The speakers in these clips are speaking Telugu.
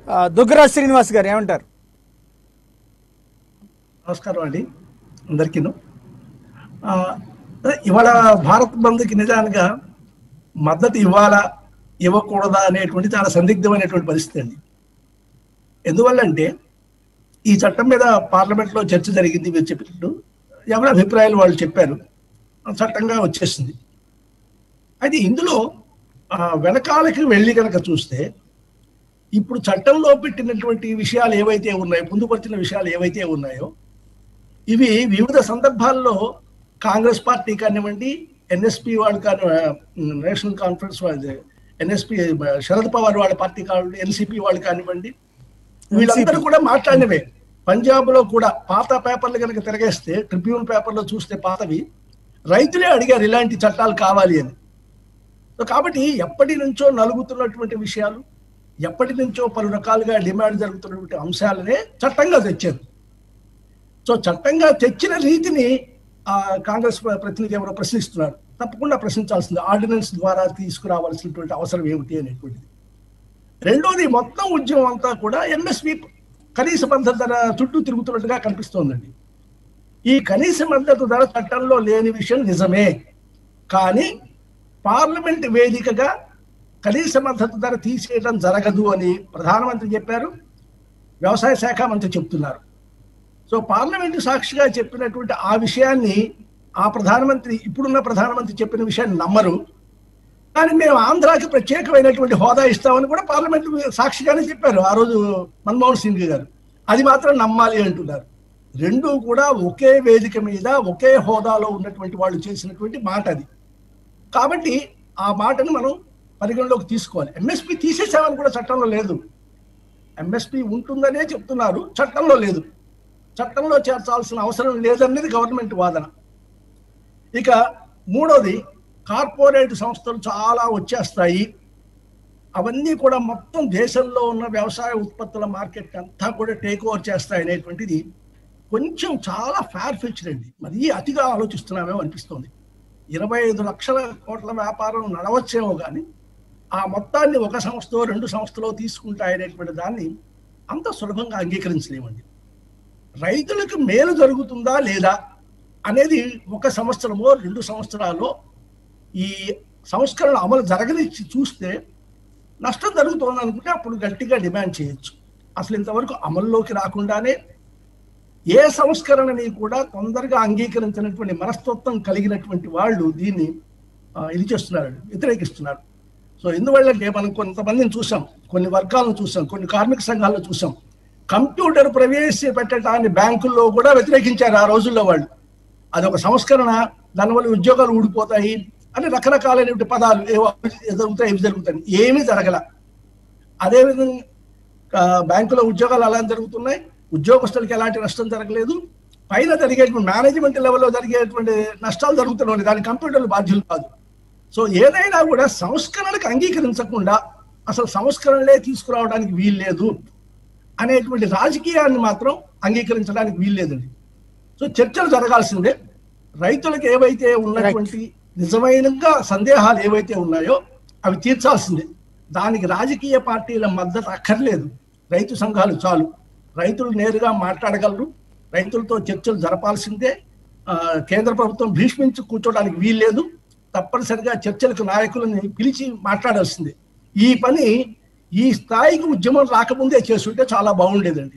ఆ, దుగ్గరాజ్ శ్రీనివాస్ గారు ఏమంటారు నమస్కారం అండి అందరికీను ఆ, అదే ఇవాళ భారత్ బంద్కి నిజానికి మద్దతు ఇవ్వాలా ఇవ్వకూడదా అనేటువంటి చాలా సందిగ్ధమైనటువంటి పరిస్థితి అండి ఎందువల్లంటే ఈ చట్టం మీద పార్లమెంట్లో చర్చ జరిగింది మీరు చెప్పినట్టు ఎవరి అభిప్రాయాలు వాళ్ళు చెప్పారు ఆ చట్టంగా వచ్చేసింది అయితే ఇందులో ఆ, వెనకాలకి వెళ్ళి కనుక చూస్తే ఇప్పుడు చట్టంలో పెట్టినటువంటి విషయాలు ఏవైతే ఉన్నాయో పొందుపరిచిన విషయాలు ఏవైతే ఉన్నాయో ఇవి వివిధ సందర్భాల్లో కాంగ్రెస్ పార్టీ కానివ్వండి ఎన్ఎస్పి వాళ్ళు కాని నేషనల్ కాన్ఫరెన్స్ వాళ్ళు ఎన్ఎస్పి శరద్ పవార్ వాళ్ళ పార్టీ కానివ్వండి ఎన్సిపి వాళ్ళు కానివ్వండి వీళ్ళందరూ కూడా మాట్లాడినవే పంజాబ్ లో కూడా పాత పేపర్లు కనుక తిరగేస్తే ట్రిబ్యూన్ పేపర్లో చూస్తే పాతవి రైతులే అడిగారు ఇలాంటి చట్టాలు కావాలి అని సో కాబట్టి ఎప్పటి నుంచో నలుగుతున్నటువంటి విషయాలు ఎప్పటి నుంచో పలు రకాలుగా డిమాండ్ జరుగుతున్నటువంటి అంశాలనే చట్టంగా తెచ్చారు సో చట్టంగా తెచ్చిన రీతిని ఆ కాంగ్రెస్ ప్ర- ప్రతినిధి ఎవరో ప్రశ్నిస్తున్నారు తప్పకుండా ప్రశ్నించాల్సింది ఆర్డినెన్స్ ద్వారా తీసుకురావాల్సినటువంటి అవసరం ఏమిటి అనేటువంటిది రెండోది మొత్తం ఉద్యమం అంతా కూడా ఎంఎస్పి కనీస మద్దతు ధర చుట్టూ తిరుగుతున్నట్టుగా కనిపిస్తోందండి ఈ కనీస మద్దతు ధర చట్టంలో లేని విషయం నిజమే కానీ పార్లమెంట్ వేదికగా కనీస మద్దతు ధర తీసేయడం జరగదు అని ప్రధానమంత్రి చెప్పారు వ్యవసాయ శాఖ మంత్రి చెప్తున్నారు సో పార్లమెంటు సాక్షిగా చెప్పినటువంటి ఆ విషయాన్ని ఆ ప్రధానమంత్రి ఇప్పుడున్న ప్రధానమంత్రి చెప్పిన విషయాన్ని నమ్మరు కానీ మేము ఆంధ్రాకి ప్రత్యేకమైనటువంటి హోదా ఇస్తామని కూడా పార్లమెంట్ సాక్షిగానే చెప్పారు ఆ రోజు మన్మోహన్ సింగ్ గారు అది మాత్రం నమ్మాలి అంటున్నారు రెండు కూడా ఒకే వేదిక మీద ఒకే హోదాలో ఉన్నటువంటి వాళ్ళు చేసినటువంటి మాట అది కాబట్టి ఆ మాటను మనం పరిగణలోకి తీసుకోవాలి ఎంఎస్పి తీసేసామని కూడా చట్టంలో లేదు ఎంఎస్పి ఉంటుందనే చెప్తున్నారు చట్టంలో లేదు చట్టంలో చేర్చాల్సిన అవసరం లేదన్నది గవర్నమెంట్ వాదన ఇక మూడోది కార్పొరేట్ సంస్థలు చాలా వచ్చేస్తాయి అవన్నీ కూడా మొత్తం దేశంలో ఉన్న వ్యవసాయ ఉత్పత్తుల మార్కెట్ అంతా కూడా టేక్ ఓవర్ చేస్తాయి అనేటువంటిది కొంచెం చాలా ఫేర్ ఫిక్చర్ అండి మరీ అతిగా ఆలోచిస్తున్నామేమో అనిపిస్తుంది ఇరవై ఐదు లక్షల కోట్ల వ్యాపారం నడవచ్చేమో కానీ ఆ మొత్తాన్ని ఒక సంస్థలో రెండు సంస్థలో తీసుకుంటాయనేటువంటి దాన్ని అంత సులభంగా అంగీకరించలేమండి రైతులకు మేలు జరుగుతుందా లేదా అనేది ఒక సంవత్సరమో రెండు సంవత్సరాల్లో ఈ సంస్కరణ అమలు జరగనిచ్చి చూస్తే నష్టం జరుగుతోంది అనుకుంటే అప్పుడు గట్టిగా డిమాండ్ చేయొచ్చు అసలు ఇంతవరకు అమల్లోకి రాకుండానే ఏ సంస్కరణని కూడా తొందరగా అంగీకరించినటువంటి మనస్తత్వం కలిగినటువంటి వాళ్ళు దీన్ని ఆ, ఇది చేస్తున్నారు వ్యతిరేకిస్తున్నారు సో ఎందువల్లంటే మనం కొంతమందిని చూసాం కొన్ని వర్గాలను చూసాం కొన్ని కార్మిక సంఘాలను చూసాం కంప్యూటర్ ప్రవేశపెట్టడాన్ని బ్యాంకుల్లో కూడా వ్యతిరేకించారు ఆ రోజుల్లో వాళ్ళు అదొక సంస్కరణ దానివల్ల ఉద్యోగాలు ఊడిపోతాయి అని రకరకాలైనటువంటి పదాలు ఏవో అవి జరుగుతాయి ఇవి జరుగుతాయి ఏమీ జరగల అదేవిధంగా ఆ, బ్యాంకులో ఉద్యోగాలు అలా జరుగుతున్నాయి ఉద్యోగస్తులకి ఎలాంటి నష్టం జరగలేదు పైన జరిగేటువంటి మేనేజ్మెంట్ లెవెల్లో జరిగేటువంటి నష్టాలు జరుగుతున్నాయి దానికి కంప్యూటర్లు బాధ్యులు కాదు సో ఏదైనా కూడా సంస్కరణకు అంగీకరించకుండా అసలు సంస్కరణలే తీసుకురావడానికి వీల్లేదు అనేటువంటి రాజకీయాన్ని మాత్రం అంగీకరించడానికి వీల్లేదండి సో చర్చలు జరగాల్సిందే రైతులకు ఏవైతే ఉన్నటువంటి నిజమైనగా సందేహాలు ఏవైతే ఉన్నాయో అవి తీర్చాల్సిందే దానికి రాజకీయ పార్టీల మద్దతు అక్కర్లేదు రైతు సంఘాలు చాలు రైతులు నేరుగా మాట్లాడగలరు రైతులతో చర్చలు జరపాల్సిందే ఆ, కేంద్ర ప్రభుత్వం భీష్మించి కూర్చోడానికి వీల్లేదు తప్పనిసరిగా చర్చలకు నాయకులని పిలిచి మాట్లాడాల్సిందే ఈ పని ఈ స్థాయికి ఉద్యమం రాకముందే చేస్తుంటే చాలా బాగుండేదండి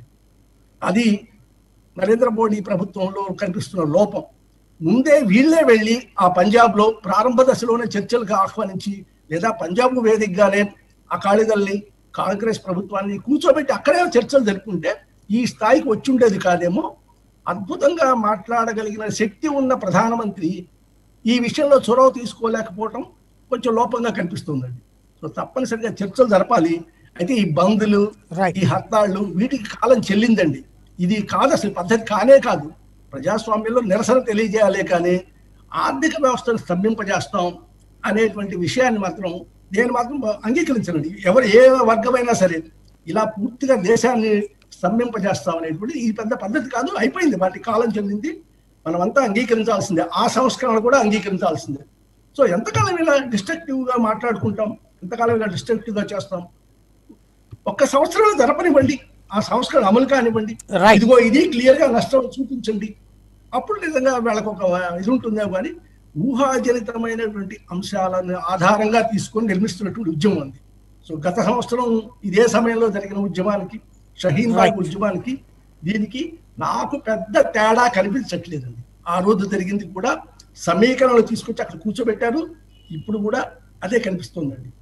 అది నరేంద్ర మోడీ ప్రభుత్వంలో కనిపిస్తున్న లోపం ముందే వీళ్ళే వెళ్ళి ఆ పంజాబ్లో ప్రారంభ దశలోనే చర్చలకు ఆహ్వానించి లేదా పంజాబ్ వేదికగానే అకాలీదల్ని కాంగ్రెస్ ప్రభుత్వాన్ని కూర్చోబెట్టి అక్కడే చర్చలు జరుపుకుంటే ఈ స్థాయికి వచ్చి ఉండేది కాదేమో అద్భుతంగా మాట్లాడగలిగిన శక్తి ఉన్న ప్రధానమంత్రి ఈ విషయంలో చొరవ తీసుకోలేకపోవటం కొంచెం లోపంగా కనిపిస్తుందండి సో తప్పనిసరిగా చర్చలు జరపాలి అయితే ఈ బంధులు Right. ఈ హత్తాళ్ళు వీటికి కాలం చెల్లిందండి ఇది కాదు అసలు పద్ధతి కానే కాదు ప్రజాస్వామ్యంలో నిరసన తెలియజేయాలే కానీ ఆర్థిక వ్యవస్థను స్తంభింపజేస్తాం అనేటువంటి విషయాన్ని మాత్రం నేను మాత్రం అంగీకరించనండి ఎవరు ఏ వర్గమైనా సరే ఇలా పూర్తిగా దేశాన్ని స్తంభింపజేస్తాం అనేటువంటి ఈ పెద్ద పద్ధతి కాదు అయిపోయింది వాటి కాలం చెందింది మనమంతా అంగీకరించాల్సిందే ఆ సంస్కరణ కూడా అంగీకరించాల్సిందే సో ఎంతకాలం ఇలా డిస్ట్రక్టివ్ గా మాట్లాడుకుంటాం ఎంతకాలం ఇలా డిస్ట్రక్టివ్ గా చేస్తాం ఒక్క సంవత్సరం జరపనివ్వండి ఆ సంస్కరణ అమలు కానివ్వండి Right. ఇదిగో ఇది క్లియర్ గా నష్టం చూపించండి అప్పుడు నిజంగా వీళ్ళకి ఒక ఇది ఉంటుందేమో కానీ ఊహాజనితమైనటువంటి అంశాలను ఆధారంగా తీసుకొని నిర్మిస్తున్నటువంటి ఉద్యమం ఉంది సో గత సంవత్సరం ఇదే సమయంలో జరిగిన ఉద్యమానికి షహీన్ బాగ్ Right. ఉద్యమానికి దీనికి నాకు పెద్ద తేడా కనిపించట్లేదండి ఆ రోజు జరిగింది కూడా సమీకరణలు తీసుకొచ్చి అక్కడ కూర్చోబెట్టారు ఇప్పుడు కూడా అదే కనిపిస్తుందండి